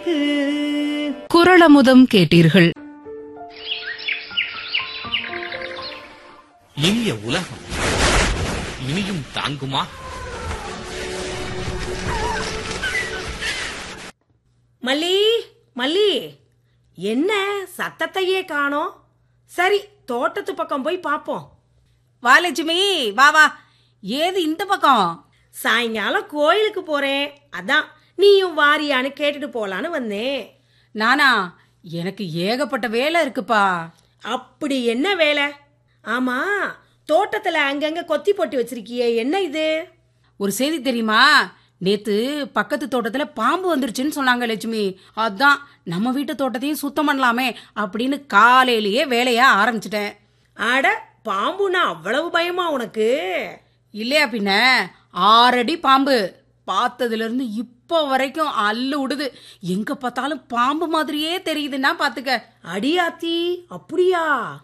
எனக்கு குரளமுதம் கேட்டீர்கள் இனிய உலகம் இனியும் தாங்குமா மல்லி மல்லி என்ன சத்தத்தையே காணோம் சரி தோட்டத்து பக்கம் போய் பாப்போம் வா லட்சுமி வா வா ஏது இந்த பக்கம் சாயங்காலம் கோயிலுக்கு போறேன் அதான் நீயும் வாரியான்னு கேட்டுட்டு போலான்னு வந்தேன் நானா எனக்கு ஏகப்பட்ட வேலை இருக்குப்பா அப்படி என்ன வேலை ஆமா தோட்டத்துல அங்கங்க கொத்தி போட்டு வச்சிருக்கியே என்ன இது ஒரு செய்தி தெரியுமா நேத்து பக்கத்து தோட்டத்துல பாம்பு வந்துருச்சுன்னு சொன்னாங்க லட்சுமி அதான் நம்ம வீட்டு தோட்டத்தையும் சுத்தம் பண்ணலாமே அப்படின்னு காலையிலேயே வேலையா ஆரம்பிச்சிட்டேன் அட பாம்புனா அவ்வளவு பயமா உனக்கு இல்லையா பின்ன ஆறடி பாம்பு பார்த்ததுல இருந்து இப்போ வரைக்கும் அல்லு விடுது எங்க பார்த்தாலும் பாம்பு மாதிரியே தெரியுதுன்னா பாத்துக்க அடியாத்தி அப்படியா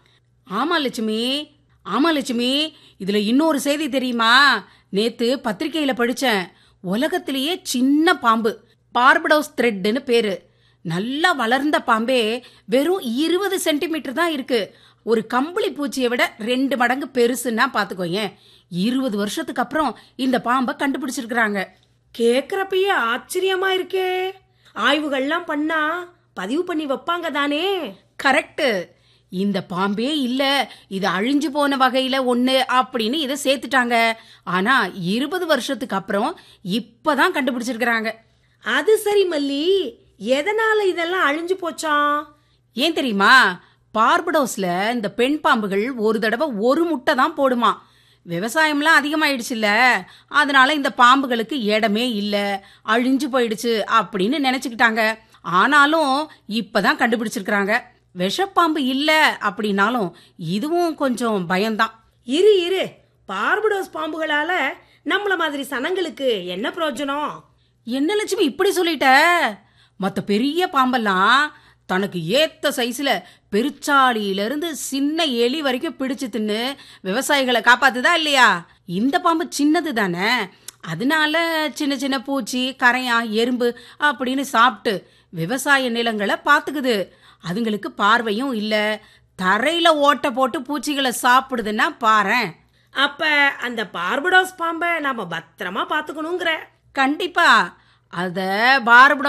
ஆமா லட்சுமி ஆமா லட்சுமி இதுல இன்னொரு செய்தி தெரியுமா நேத்து பத்திரிக்கையில படிச்சேன் உலகத்திலேயே சின்ன பாம்பு பார்படோஸ் த்ரெட்னு பேரு நல்லா வளர்ந்த பாம்பே வெறும் இருபது சென்டிமீட்டர் தான் இருக்கு ஒரு கம்பளி பூச்சியை விட ரெண்டு மடங்கு பெருசுன்னா பாத்துக்கோயேன் இருபது வருஷத்துக்கு அப்புறம் இந்த பாம்பை கண்டுபிடிச்சிருக்கிறாங்க கேக்குறப்பயே ஆச்சரியமா இருக்கே ஆய்வுகள்லாம் பண்ணா பதிவு பண்ணி வைப்பாங்க தானே கரெக்ட் இந்த பாம்பே இல்ல இது அழிஞ்சு போன வகையில ஒண்ணு அப்படின்னு இதை சேர்த்துட்டாங்க ஆனா இருபது வருஷத்துக்கு அப்புறம் இப்பதான் கண்டுபிடிச்சிருக்கிறாங்க அது சரி மல்லி எதனால இதெல்லாம் அழிஞ்சு போச்சாம் ஏன் தெரியுமா பார்படோஸ்ல இந்த பெண் பாம்புகள் ஒரு தடவை ஒரு முட்டை தான் போடுமா விவசாயம்லாம் அதிகமாயிடுச்சுல்ல அதனால இந்த பாம்புகளுக்கு இடமே இல்ல அழிஞ்சு போயிடுச்சு அப்படின்னு நினைச்சுக்கிட்டாங்க ஆனாலும் இப்பதான் கண்டுபிடிச்சிருக்கிறாங்க விஷப்பாம்பு இல்ல அப்படின்னாலும் இதுவும் கொஞ்சம் பயம்தான் இரு இரு பார்படோஸ் பாம்புகளால நம்மள மாதிரி சனங்களுக்கு என்ன பிரயோஜனம் என்ன லட்சுமி இப்படி சொல்லிட்ட மத்த பெரிய பாம்பெல்லாம் தனக்கு ஏத்த சைஸ்ல பெருச்சாளியில இருந்து சின்ன எலி வரைக்கும் பிடிச்சு தின்னு விவசாயிகளை காப்பாத்துதா இல்லையா இந்த பாம்பு சின்னது தானே அதனால சின்ன சின்ன பூச்சி கரையான் எறும்பு அப்படின்னு சாப்பிட்டு விவசாய நிலங்களை பாத்துக்குது அதுங்களுக்கு பார்வையும் இல்ல தரையில ஓட்ட போட்டு பூச்சிகளை சாப்பிடுதுன்னா பாரேன் அப்ப அந்த பார்படோஸ் பாம்பை நாம பத்திரமா பாத்துக்கணுங்கிற கண்டிப்பா அத பார்பட